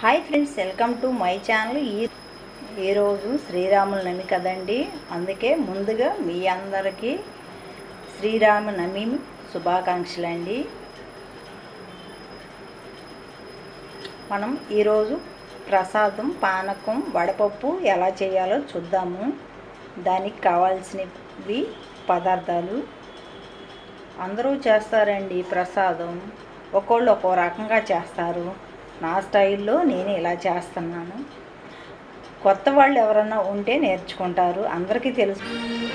hi friends welcome to my channel ఈ ఈరోజు శ్రీరాముల కదండి అందుకే ముందుగా మీ అందరికీ శ్రీరామ నమి శుభాకాంక్షలు అండి మనం ఈరోజు ప్రసాదం పానకం వడపప్పు ఎలా చేయాలో చూద్దాము దానికి కావాల్సినవి పదార్థాలు అందరూ చేస్తారండి ప్రసాదం ఒక్కోళ్ళు ఒక్కో రకంగా చేస్తారు నా స్టైల్లో నేను ఇలా చేస్తున్నాను కొత్త వాళ్ళు ఎవరన్నా ఉంటే నేర్చుకుంటారు అందరికీ తెలుసు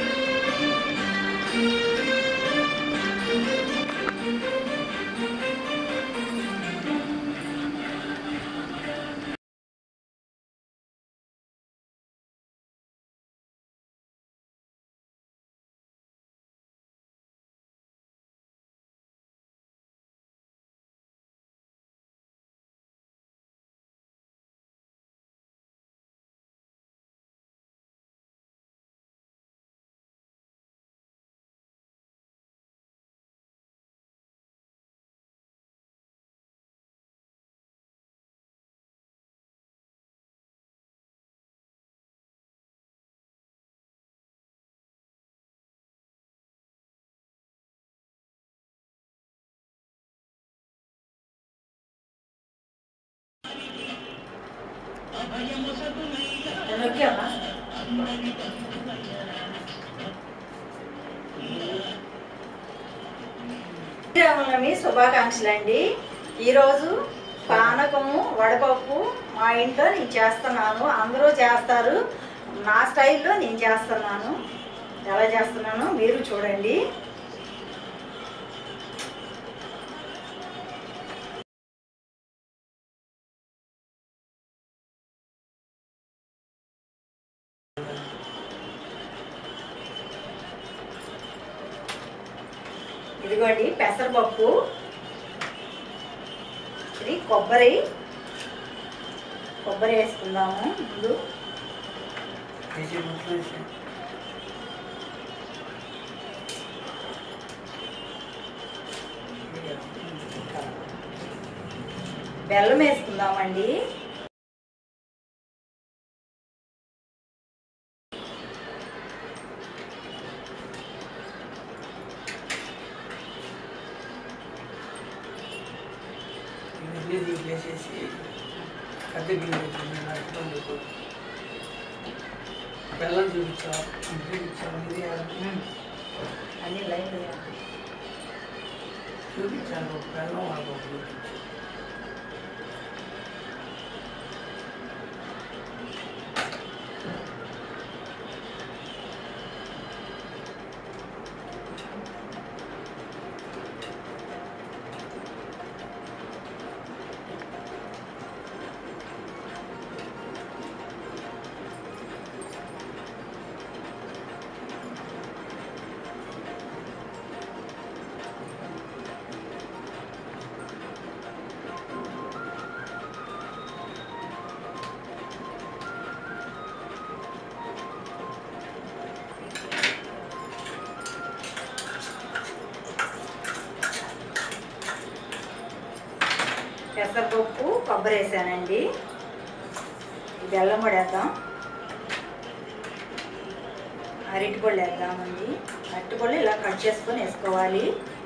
శ్రీరామనవమి శుభాకాంక్షలు అండి ఈరోజు పానకము వడపప్పు మా ఇంట్లో నేను చేస్తున్నాను అందరూ చేస్తారు నా స్టైల్లో నేను చేస్తున్నాను ఎలా చేస్తున్నానో మీరు చూడండి ఇదిగోండి పెసరపప్పు ఇది కొబ్బరి కొబ్బరి వేసుకుందాము ముందు వేసి ముట్లు వేసి బెల్లం వేసుకుందామండి ఇవన్నీ తీసేసి కత్తి గిన్నె బెల్లం చూపించావు చూపించావు ఇది అన్ని లైన్ చూపించాను బెల్లం వాళ్ళకు చూపించాను పెసరపప్పు కొబ్బరి వేసానండి ఈ బెల్లం కూడా వేద్దాం అరటిపళ్ళు వేద్దామండి అరటిపళ్ళు ఇలా కట్ చేసుకొని వేసుకోవాలి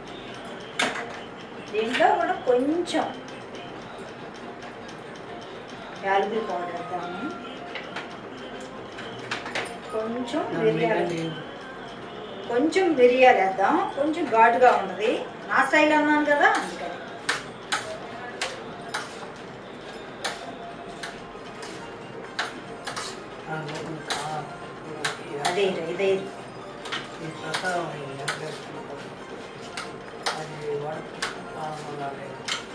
దీంట్లో కూడా కొంచెం యాలకుల పౌడర్ వేద్దాము కొంచెం మిరియాలు కొంచెం మిరియాలు వేద్దాం కొంచెం ఘాటుగా ఉంటుంది నా స్టైల్ అన్నాను కదా అందుకని అదే ఇదే ఈ ప్రసాదం ఎంత వేసుకుంటాం అది వాడు ఉండాలి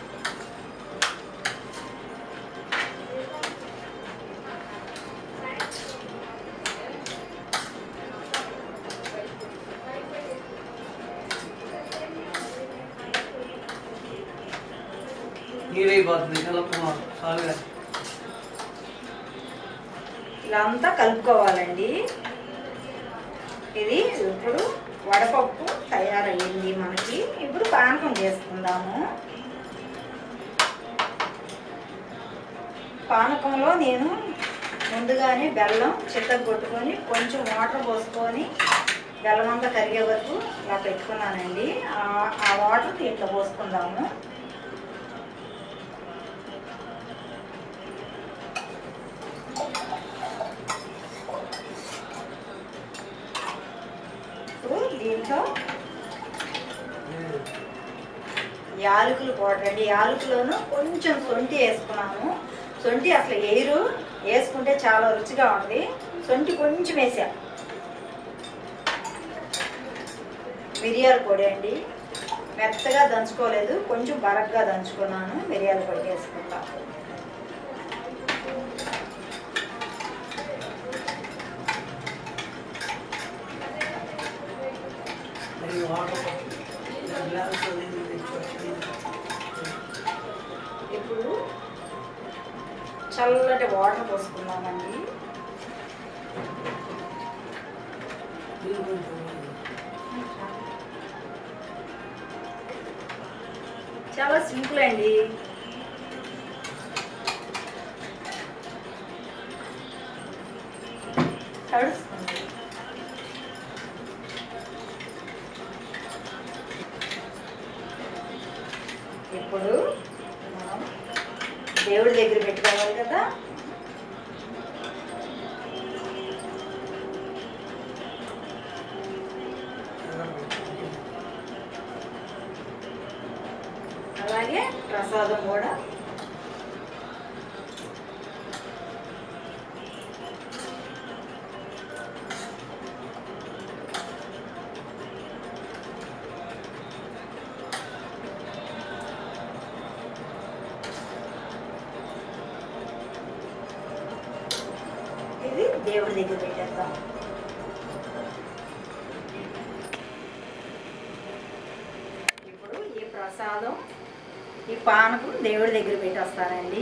నీరైపోతుంది కలుపుకున్నాం సాలుగా ఇలా అంతా కలుపుకోవాలండి ఇది ఇప్పుడు వడపప్పు తయారయ్యింది మనకి ఇప్పుడు పానకం చేసుకుందాము పానకంలో నేను ముందుగానే బెల్లం చిత్తకు కొట్టుకొని కొంచెం వాటర్ పోసుకొని బెల్లం అంతా కరిగే వరకు ఇలా పెట్టుకున్నానండి ఆ- ఆ వాటర్ దీంట్లో పోసుకుందాము ఇప్పుడు దీంట్లో యాలకులు పౌడర్ అండి యాలకులోను కొంచెం సొంటి వేసుకున్నాను సొంటి అసలు ఎయిరు వేసుకుంటే చాలా రుచిగా ఉంది సొంటి కొంచెం వేసా మిరియాల పొడి అండి మెత్తగా దంచుకోలేదు కొంచెం బరగ్గా దంచుకున్నాను మిరియాల పొడి వేసుకుంటా మరి వాటర్ గ్లాస్ అనేది తెచ్చి ఇప్పుడు చల్లటి వాటర్ పోసుకుందామండి ఇది కొంచెం చాలా సింపుల్ అండి తడుస్తుంది ఇప్పుడు మనం దేవుడి దగ్గర పెట్టుకోవాలి కదా అలాగే ప్రసాదం కూడా ఇది దేవుడి దగ్గర పెట్టేద్దాం ఇప్పుడు ఈ ప్రసాదం ఈ పానకం దేవుడి దగ్గర పెట్టేస్తానండి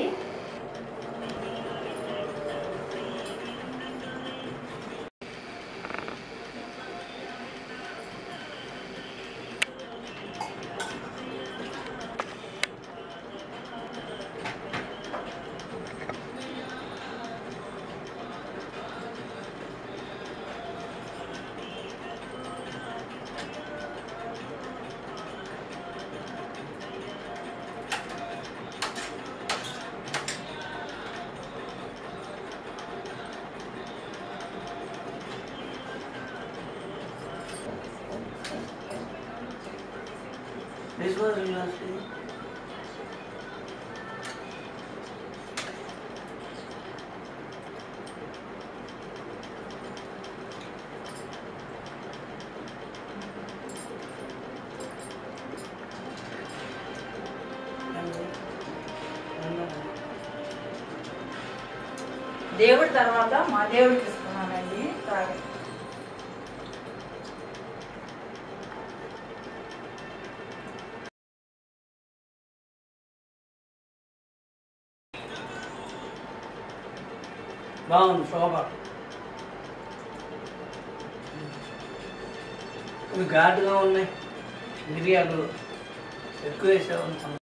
డిస్పోజల్ గ్లాస్ ఇది దేవుడి తర్వాత మా దేవుడికి ఇస్తున్నానండి తాగి బాగుంది శోభ ఇవి ఘాటుగా ఉన్నాయి మిరియాలు ఎక్కువ వేసావు